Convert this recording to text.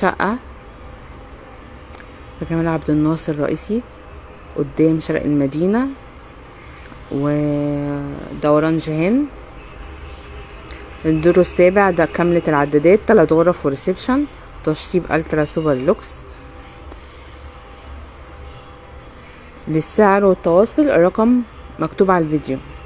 شقة في جمال عبد الناصر الرئيسي قدام شرق المدينة ودوران جهان الدور السابع ده كاملة العدادات تلات غرف وريسبشن تشطيب الترا سوبر لوكس للسعر والتواصل الرقم مكتوب على الفيديو